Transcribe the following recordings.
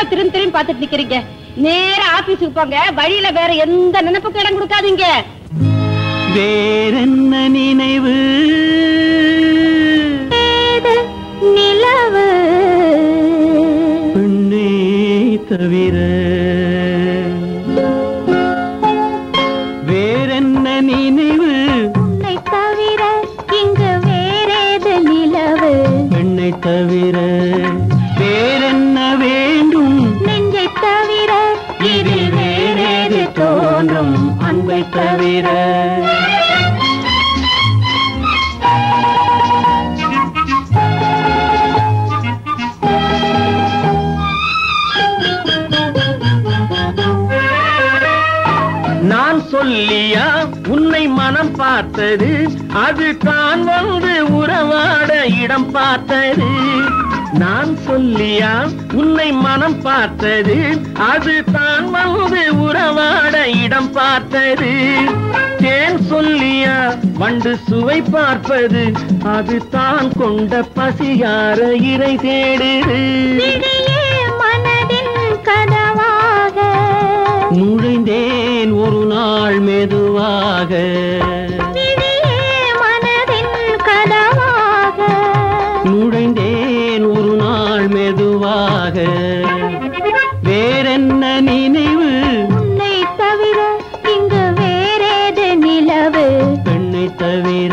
திரும்பி திரும்பி பார்த்துட்டு நிக்கிறீங்க நேரா ஆபீஸுக்கு போங்க வழியில வேற எந்த நினைப்புக்கு இடம் கொடுக்காதீங்க வேறென்ன நினைவு நிலவு பெண்ணே தவிர வேறென்ன நினைவு உன்னை தவிர இங்கு வேறேது நிலவு பெண்ணை தவிர வேறென்ன வேண்டும் நெஞ்சை தவிர இதில் வேறேது தோன்றும் அன்பை தவிர நான் சொல்லியா உன்னை மனம் பார்த்தது அது தான் வந்து உறவாட இடம் பார்த்தது நான் சொல்லியா உன்னை மனம் பார்த்தது அது தான் வந்து உறவாட இடம் பார்த்தது தேன் சொல்லியா வண்டு சுவை பார்ப்பது அது தான் கொண்ட பசியார இறை தேடுது விழியே மனதின் கனவாக நுழைந்தேன் ஒரு நாள் மெதுவாக விழியே மனதின் கனவாக நுழைந்தேன் ஒரு நாள் மெதுவாக வேறென்ன நினைவு உன்னை தவிர இங்கு வேறேது நிலவு பெண்ணை தவிர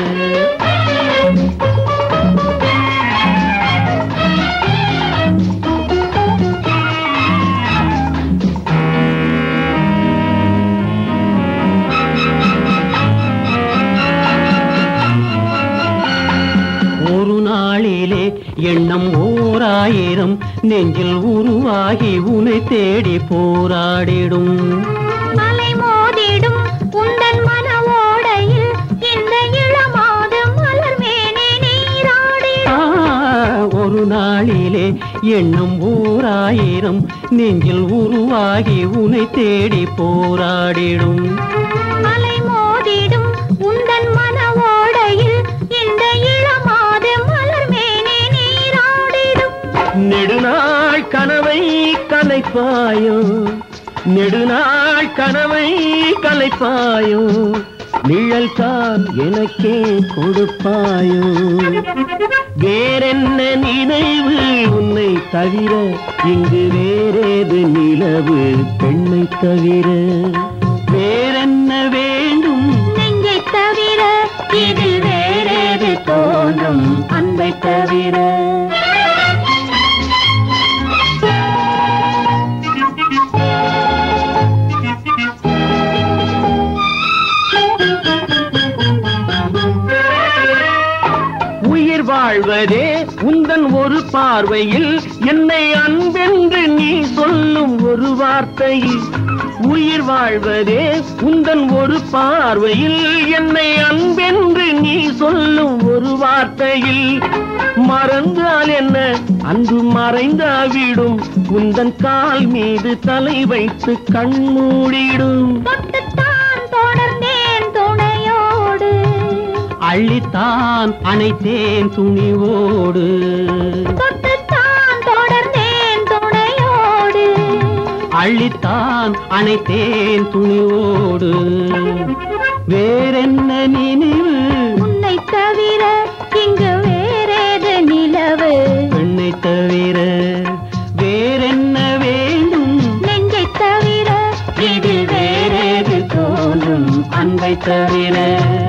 ஒரு நாளிலே எண்ணம் ஓராயிரம் நெஞ்சில் உருவாகி உனை தேடி போராடிடும் அலை மோதிடும் உந்தன் மன ஓடையில் இந்த இளமாது மலர் மேனே நீராடிடும் ஆ, ஒரு நாளிலே எண்ணம் ஓராயிரம் நெஞ்சில் உருவாகி உனை தேடி போராடிடும் அலை மோதிடும் உந்தன் மன ஓடையில் இந்த இளமாது மலர் மேனே நீராடிடும் நெடுநாள் கனவை கலைப்பாயோ நெடுநாள் கனவை கலைப்பாயோ நிழல் தான் எனக்கே கொடுப்பாயோ வேறென்ன நினைவு உன்னை தவிர இங்கு வேறேது நிலவு பெண்ணை தவிர வேறென்ன வேண்டும் நெஞ்சை தவிர இதில் வேறேது தோன்றும் அன்பை தவிர உயிர் வாழ்வதே உந்தன் ஒரு பார்வையில் என்னை அன்பென்று நீ சொல்லும் ஒரு வார்த்தையில் உயிர் வாழ்வதே உந்தன் ஒரு பார்வையில் என்னை அன்பென்று நீ சொல்லும் ஒரு வார்த்தையில் மறந்தால் என்ன அன்பு மறைந்தாவிடும் உந்தன் கால் மீது தலை வைத்து கண் மூடிடும் தொட்டுத்தான் தொடர்ந்தேன் துணையோடு அள்ளித்தான் அணைத்தேன் துணிவோடு தொட்டுத்தான் தொடர்ந்தேன் துணையோடு அள்ளித்தான் அணைத்தேன் துணிவோடு வேறென்ன நினைவு உன்னை தவிர இங்கு வேறேது நிலவு பெண்ணை தவிர வேறென்ன வேண்டும் நெஞ்சை தவிர இதில் வேறேது தோன்றும் அன்பை தவிர